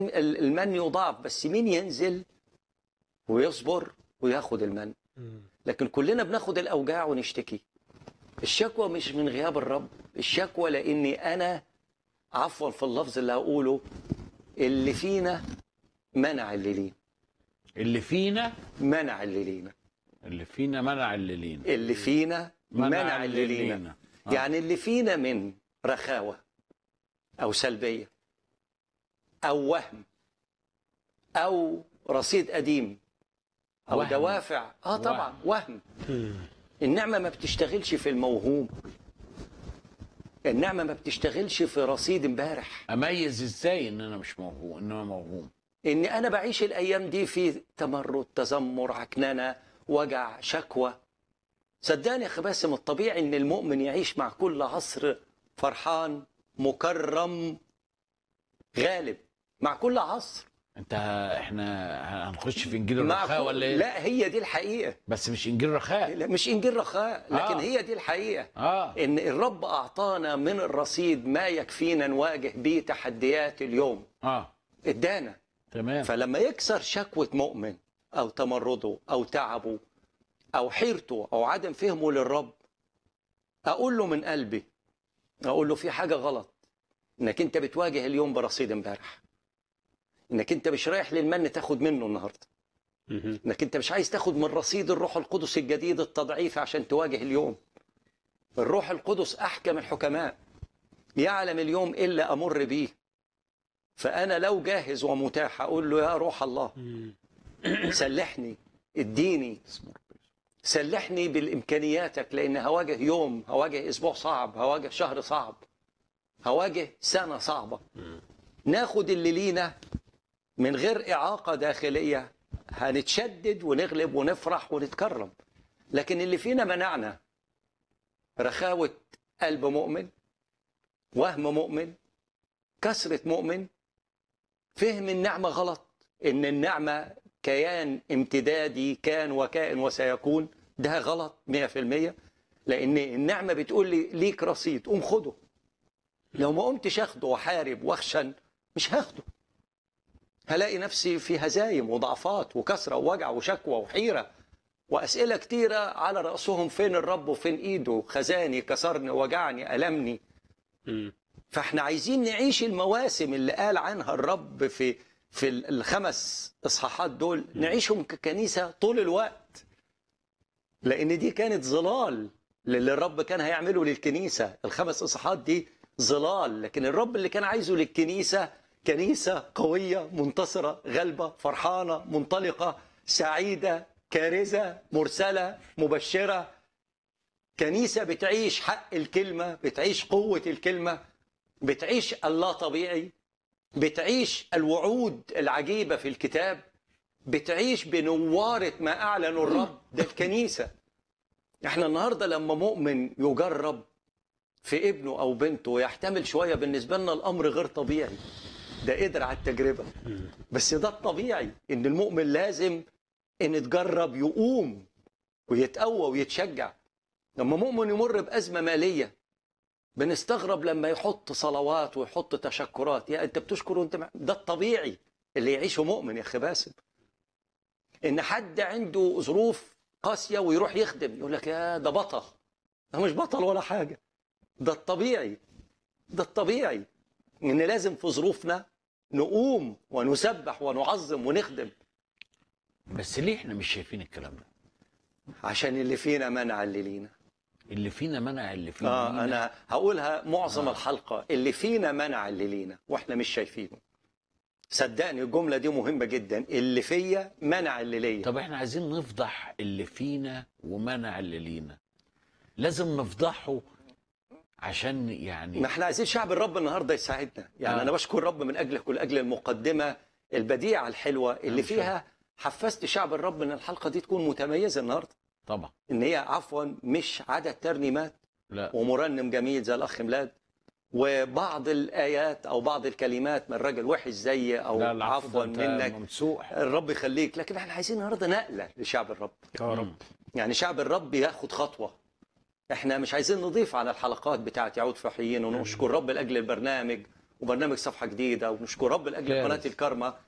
ال- المن يضاف بس مين ينزل ويصبر وياخد المن لكن كلنا بناخد الاوجاع ونشتكي الشكوى مش من غياب الرب الشكوى لاني انا عفوا في اللفظ اللي هقوله اللي فينا منع اللي لينا اللي فينا منع اللي لينا اللي فينا منع اللي لينا اللي فينا منع اللي لينا آه. يعني اللي فينا من رخاوة أو سلبية أو وهم أو رصيد قديم أو وهم. دوافع آه طبعا وهم النعمة ما بتشتغلش في الموهوم النعمة ما بتشتغلش في رصيد امبارح اميز ازاي ان انا مش موهوم ان انا موهوم إني أنا بعيش الأيام دي في تمرد تذمر عكننة وجع شكوى صدقني يا أخي باسم الطبيعي إن المؤمن يعيش مع كل عصر فرحان مكرم غالب مع كل عصر انت احنا هنخش في انجيل مع الرخاء كل... ولا ايه لا هي دي الحقيقة بس مش انجيل رخاء لا مش إنجيل رخاء لكن آه. هي دي الحقيقة اه إن الرب أعطانا من الرصيد ما يكفينا نواجه بيه تحديات اليوم اه ادانا تمام فلما يكسر شكوى مؤمن أو تمرده أو تعبه أو حيرته أو عدم فهمه للرب أقول له من قلبي أقول له في حاجة غلط إنك أنت بتواجه اليوم برصيد امبارح إنك أنت مش رايح للمن تاخد منه النهاردة إنك أنت مش عايز تاخد من رصيد الروح القدس الجديد التضعيف عشان تواجه اليوم الروح القدس أحكم الحكماء يعلم اليوم إلا أمر بيه فأنا لو جاهز ومتاح أقول له يا روح الله سلحني اديني سلحني بالامكانياتك لان هواجه يوم هواجه اسبوع صعب هواجه شهر صعب هواجه سنه صعبه ناخد اللي لينا من غير اعاقه داخليه هنتشدد ونغلب ونفرح ونتكرم لكن اللي فينا منعنا رخاوه قلب مؤمن وهم مؤمن كسره مؤمن فهم النعمه غلط ان النعمه كيان امتدادي كان وكائن وسيكون ده غلط 100% لان النعمه بتقول لي ليك رصيد قوم خده لو ما قمتش اخده واحارب واخشن مش هاخده هلاقي نفسي في هزايم وضعفات وكسره ووجع وشكوى وحيره واسئله كتيره على راسهم فين الرب وفين ايده خزاني كسرني وجعني المني فاحنا عايزين نعيش المواسم اللي قال عنها الرب في في الخمس اصحاحات دول نعيشهم ككنيسه طول الوقت لان دي كانت ظلال للي الرب كان هيعمله للكنيسه الخمس اصحاحات دي ظلال لكن الرب اللي كان عايزه للكنيسه كنيسه قويه منتصره غلبه فرحانه منطلقه سعيده كارزه مرسله مبشره كنيسه بتعيش حق الكلمه بتعيش قوه الكلمه بتعيش اللا طبيعي بتعيش الوعود العجيبة في الكتاب بتعيش بنوارة ما أعلنه الرب ده الكنيسة احنا النهاردة لما مؤمن يجرب في ابنه أو بنته ويحتمل شوية بالنسبة لنا الأمر غير طبيعي ده قدر على التجربة بس ده الطبيعي إن المؤمن لازم إن تجرب يقوم ويتقوى ويتشجع لما مؤمن يمر بأزمة مالية بنستغرب لما يحط صلوات ويحط تشكرات يا انت بتشكر وانت مع... ده الطبيعي اللي يعيشه مؤمن يا اخي باسم ان حد عنده ظروف قاسيه ويروح يخدم يقول لك يا ده بطل ده مش بطل ولا حاجه ده الطبيعي ده الطبيعي ان لازم في ظروفنا نقوم ونسبح ونعظم ونخدم بس ليه احنا مش شايفين الكلام ده عشان اللي فينا منع اللي لينا اللي فينا منع اللي فينا اه لينا. انا هقولها معظم آه. الحلقه اللي فينا منع اللي لينا واحنا مش شايفينه صدقني الجمله دي مهمه جدا اللي فيا منع اللي ليا طب احنا عايزين نفضح اللي فينا ومنع اللي لينا لازم نفضحه عشان يعني ما احنا عايزين شعب الرب النهارده يساعدنا يعني آه. آه. انا بشكر الرب من اجلك ولاجل المقدمه البديعه الحلوه اللي نعم، فيها حفزت شعب الرب ان الحلقه دي تكون متميزه النهارده طبعا ان هي عفوا مش عدد ترنيمات لا ومرنم جميل زي الاخ ميلاد وبعض الايات او بعض الكلمات من راجل وحش زي او لا العفو عفوا ده أنت منك ممسوح الرب يخليك لكن احنا عايزين النهارده نقله لشعب الرب يا رب يعني شعب الرب ياخد خطوه احنا مش عايزين نضيف على الحلقات بتاعت يعود في حيين ونشكر الرب لاجل البرنامج وبرنامج صفحه جديده ونشكر رب لاجل كارث. قناه الكرمه